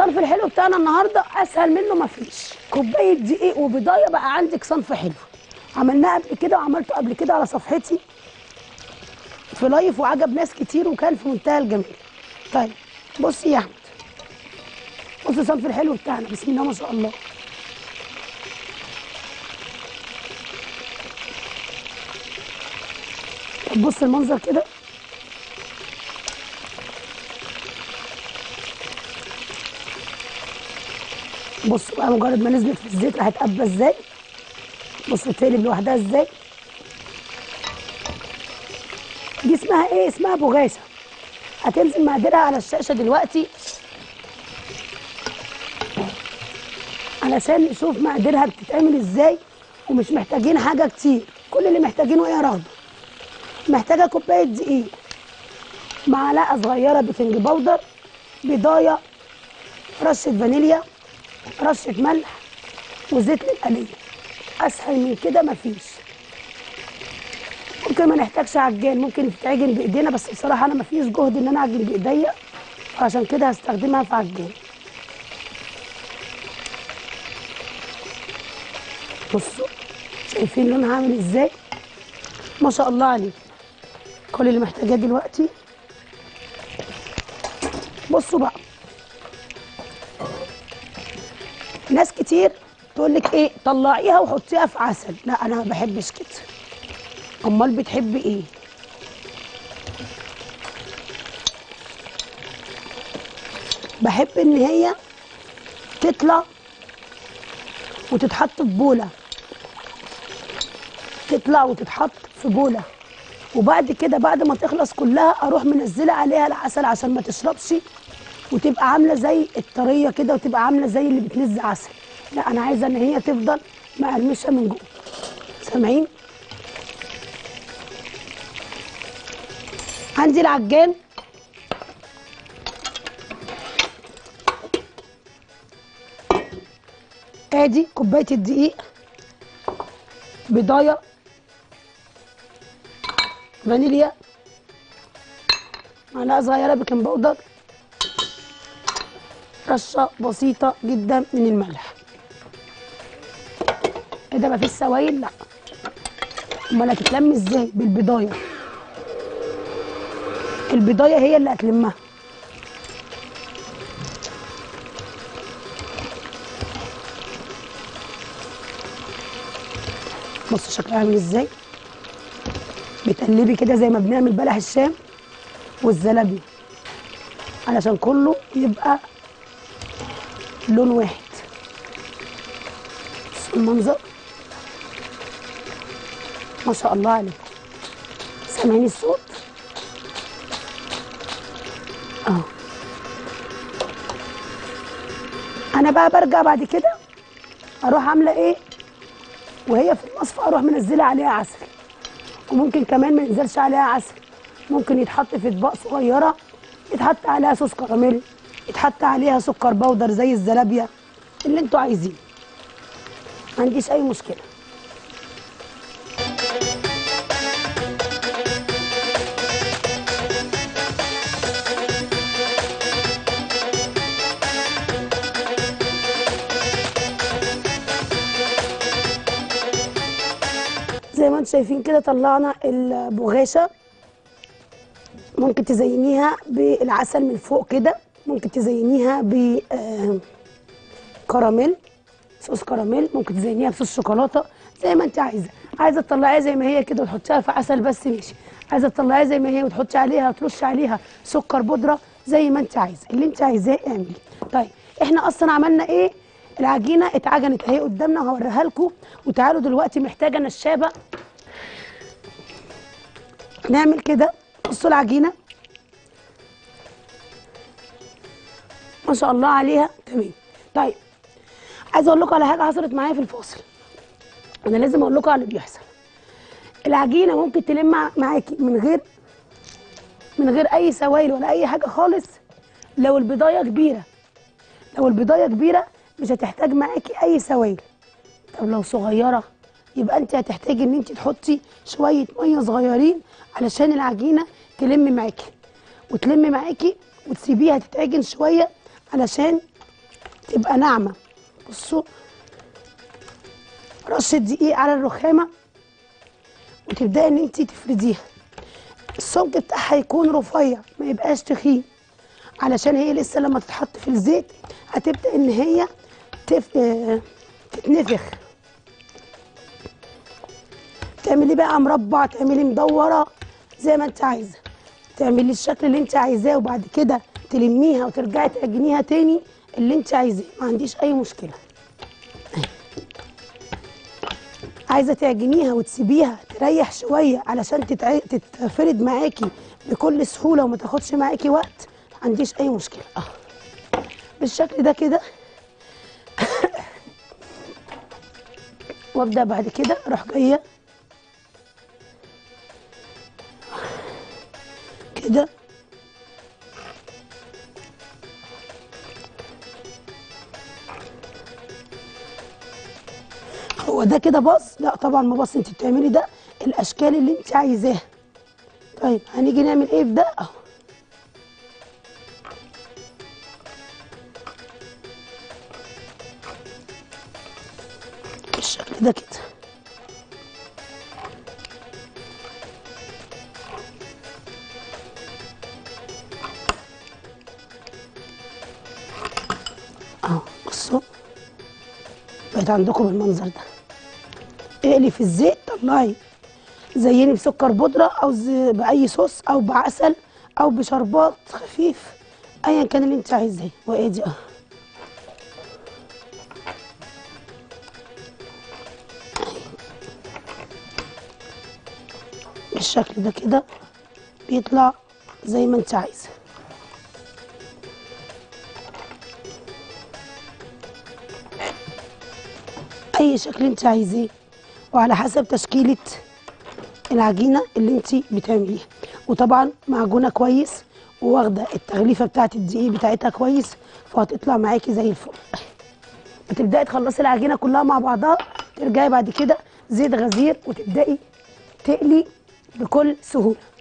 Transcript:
الصنف الحلو بتاعنا النهارده اسهل منه مفيش كوبايه دقيق وبضايه بقى عندك صنف حلو عملناه قبل كده وعملته قبل كده على صفحتي في لايف وعجب ناس كتير وكان في منتهى الجمال طيب بصي يا احمد بص الصنف الحلو بتاعنا بسم الله ما شاء الله طب بص المنظر كده بص بقى مجرد ما نزلت في الزيت راح تقبى ازاي بص تقلب لوحدها ازاي دي اسمها ايه اسمها بغاشه هتنزل مقاديرها على الشاشه دلوقتي علشان نشوف مقاديرها بتتعمل ازاي ومش محتاجين حاجه كتير كل اللي محتاجينه ايه يا رغده محتاجه كوبايه دقيق معلقه صغيره بيكنج باودر بضايه رشه فانيليا رشه ملح وزيت للقليه اسهل من كده مفيش ممكن ما نحتاجش عجان ممكن تتعجن بايدينا بس بصراحه انا مفيش جهد ان انا اعجن بايديا فعشان كده هستخدمها في عجان بصوا شايفين لونها عامل ازاي ما شاء الله عليه كل اللي محتاجاه دلوقتي بصوا بقى ناس كتير تقول لك ايه طلعيها وحطيها في عسل لا انا ما بحبش كده امال بتحبي ايه بحب ان هي تطلع وتتحط في بوله تطلع وتتحط في بوله وبعد كده بعد ما تخلص كلها اروح منزله عليها العسل عشان ما تشربش وتبقى عامله زي الطريه كده وتبقى عامله زي اللي بتلز عسل لا انا عايزه ان هي تفضل مقرمشه من جوه سامعين عندي العجان ادي كوبايه الدقيق بضايه فانيليا معلقه صغيره بيكنج باودر رشه بسيطه جدا من الملح ايه ده مفيش سوائل لا امال هتتلم ازاي بالبضايه البضايه هي اللي هتلمها بصوا شكلها عامل ازاي بتقلبي كده زي ما بنعمل بلح الشام والزلابيه علشان كله يبقى لون واحد بصوا المنظر ما شاء الله عليكم سامعين الصوت اه انا بقى برجع بعد كده اروح عامله ايه وهي في المصفى اروح منزله عليها عسل وممكن كمان ما ينزلش عليها عسل ممكن يتحط في اطباق صغيره يتحط عليها صوص كراميل يتحط عليها سكر بودر زي الزلابيه اللي انتوا عايزينه ما عنديش اي مشكله زي ما انتم شايفين كده طلعنا البغاشه ممكن تزينيها بالعسل من فوق كده ممكن تزينيها ب آه، كراميل صوص كراميل ممكن تزينيها بصوص شوكولاته زي ما انت عايزه عايزه تطلعيها زي ما هي كده وتحطيها في عسل بس ماشي عايزه تطلعيها زي ما هي وتحطي عليها وترشي عليها سكر بودره زي ما انت عايزه اللي انت عايزاه اعملي طيب احنا اصلا عملنا ايه العجينه اتعجنت اهي قدامنا وهوريها لكم وتعالوا دلوقتي محتاجه نشابه نعمل كده بصوا العجينه ما شاء الله عليها تمام طيب عايزه اقول لكم على حاجه حصلت معايا في الفاصل انا لازم اقول لكم على اللي بيحصل العجينه ممكن تلم مع- معاكي من غير من غير اي سوائل ولا اي حاجه خالص لو البضايه كبيره لو البضايه كبيره مش هتحتاج معاكي اي سوائل طب لو صغيره يبقى انت هتحتاجي ان انت تحطي شويه ميه صغيرين علشان العجينه تلم معاكي وتلم معاكي وتسيبيها تتعجن شويه علشان تبقى ناعمه بصوا رشه دقيق على الرخامه وتبداي ان انت تفرديها السمك بتاعها يكون رفيع ما يبقاش تخين علشان هي لسه لما تتحط في الزيت هتبدا ان هي تف... آه، تتنفخ تعملي بقى مربع تعملي مدوره زي ما انت عايزه تعملي الشكل اللي انت عايزاه وبعد كده تلميها وترجعي تعجنيها تاني اللي انت عايزاه ما عنديش اي مشكله عايزه تعجنيها وتسيبيها تريح شويه علشان تتع... تتفرد معاكي بكل سهوله وما تاخدش معاكي وقت ما عنديش اي مشكله اه بالشكل ده كده وابدا بعد كده اروح جايه كده هو ده كده باص لا طبعا ما باص انت بتعملي ده الاشكال اللي انت عايزاها طيب هنيجي نعمل ايه في ده اهو بالشكل ده كده اهو بصوا بقت عندكم بالمنظر ده اقلي في الزيت طلعي زيني بسكر بودره او ز- باي صوص او بعسل او بشربات خفيف ايا كان اللي انت عايزاه وادي اه بالشكل ده كده بيطلع زي ما انت عايزه اي شكل انت عايزاه وعلى حسب تشكيله العجينه اللي انت بتعمليها وطبعا معجونه كويس وواخده التغليفه بتاعت الدقيق بتاعتها كويس فهتطلع معاكي زي الفل بتبداي تخلصي العجينه كلها مع بعضها ترجعي بعد كده زيت غزير وتبداي تقلي بكل سهوله